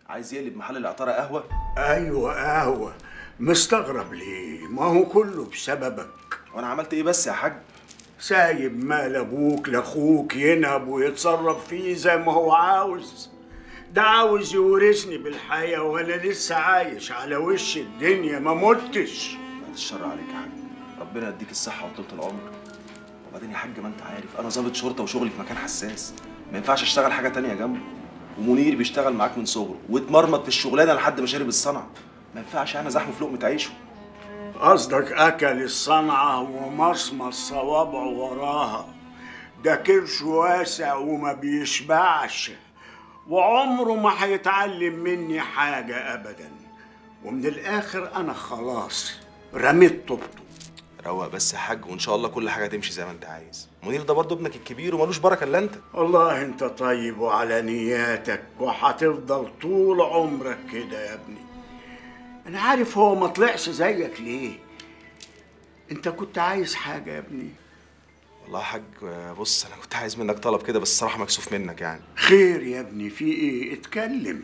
عايز يقلب محل العطاره قهوه ايوه قهوه مستغرب ليه ما هو كله بسببك وانا عملت ايه بس يا حاج سايب مال ابوك لاخوك ينهب ويتصرف فيه زي ما هو عاوز ده عاوز يورثني بالحياة وانا لسه عايش على وش الدنيا ما متش بعد الشر عليك يا حاج ربنا يديك الصحه وطولة العمر وبعدين يا حاج ما انت عارف انا ضابط شرطه وشغلي في مكان حساس ما ينفعش اشتغل حاجه تانية جنبه ومنير بيشتغل معاك من صغره واتمرمط في الشغلانه لحد ما شرب الصنعه ما ينفعش انا زحمه في لقمه عيشه قصدك اكل الصنعة ومصمص صوابعه وراها ده كرش واسع وما بيشبعش وعمره ما هيتعلم مني حاجة ابدا ومن الاخر انا خلاص رميت طوبته روق بس يا حاج وان شاء الله كل حاجه تمشي زي ما انت عايز منير ده برضه ابنك الكبير ومالوش بركه الا انت والله انت طيب وعلى نياتك وهتفضل طول عمرك كده يا ابني انا عارف هو ما طلعش زيك ليه انت كنت عايز حاجة يا ابني والله يا حاج بص انا كنت عايز منك طلب كده بس الصراحه مكسوف منك يعني خير يا ابني في ايه اتكلم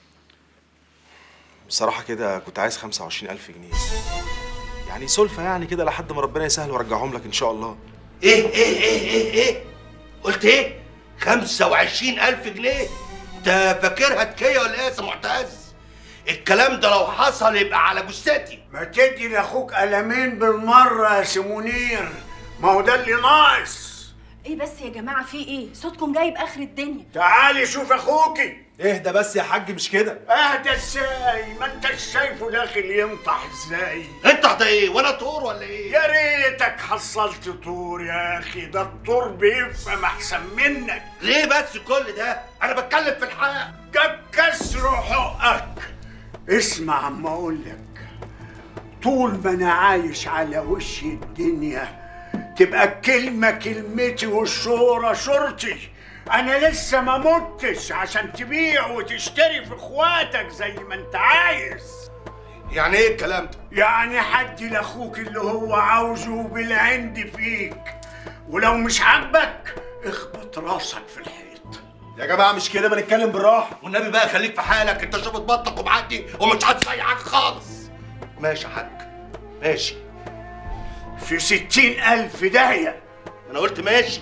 بصراحه كده كنت عايز 25000 جنيه يعني سلفه يعني كده لحد ما ربنا يسهل وارجعهم لك ان شاء الله ايه ايه ايه ايه ايه قلت ايه 25000 جنيه انت فاكرها تكيه ولا ايه يا سي معتز الكلام ده لو حصل يبقى على جثتي ما تدي لاخوك قلمين بالمرة يا سي منير ما هو ده اللي ناقص ايه بس يا جماعه في ايه صوتكم جايب اخر الدنيا تعالي شوف اخوكي اهدى بس يا حاج مش كده اهدى ازاي ما انت شايفه داخل ينطح ازاي انت ده ايه وانا طور ولا ايه يا ريتك حصلت طور يا اخي ده الطور بيفهم احسن منك ليه بس كل ده انا بتكلم في الحق جاب كسر حقك اسمع اما اقول لك طول ما انا عايش على وش الدنيا تبقى الكلمة كلمتي والشورة شورتي انا لسه ما متش عشان تبيع وتشتري في اخواتك زي ما انت عايز يعني ايه الكلام ده يعني حدي لاخوك اللي هو عاوزه بالعند فيك ولو مش عاجبك اخبط راسك في الحيط يا جماعه مش كده بنتكلم بالراحه والنبي بقى خليك في حالك انت شافت بطنك ومعدي ومش عايز اي حاجه خالص ماشي يا حاج ماشي في ستين ألف داهية انا قلت ماشي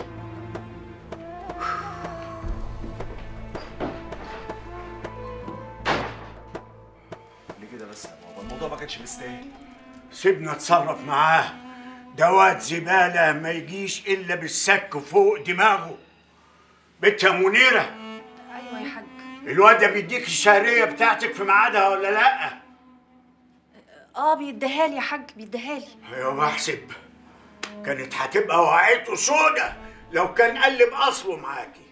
ليه كده بس يا بابا الموضوع ما كانش مستاهل سيبنا اتصرف معاه ده واد زبالة ما يجيش إلا بالسك فوق دماغه بنت يا منيرة ايوه يا حاج الواد ده بيديك الشهرية بتاعتك في ميعادها ولا لأ؟ اه بيديها لي يا حاج بيديها لي أيوة بحسب كانت هتبقى وقعته سودة لو كان قلب أصله معاكي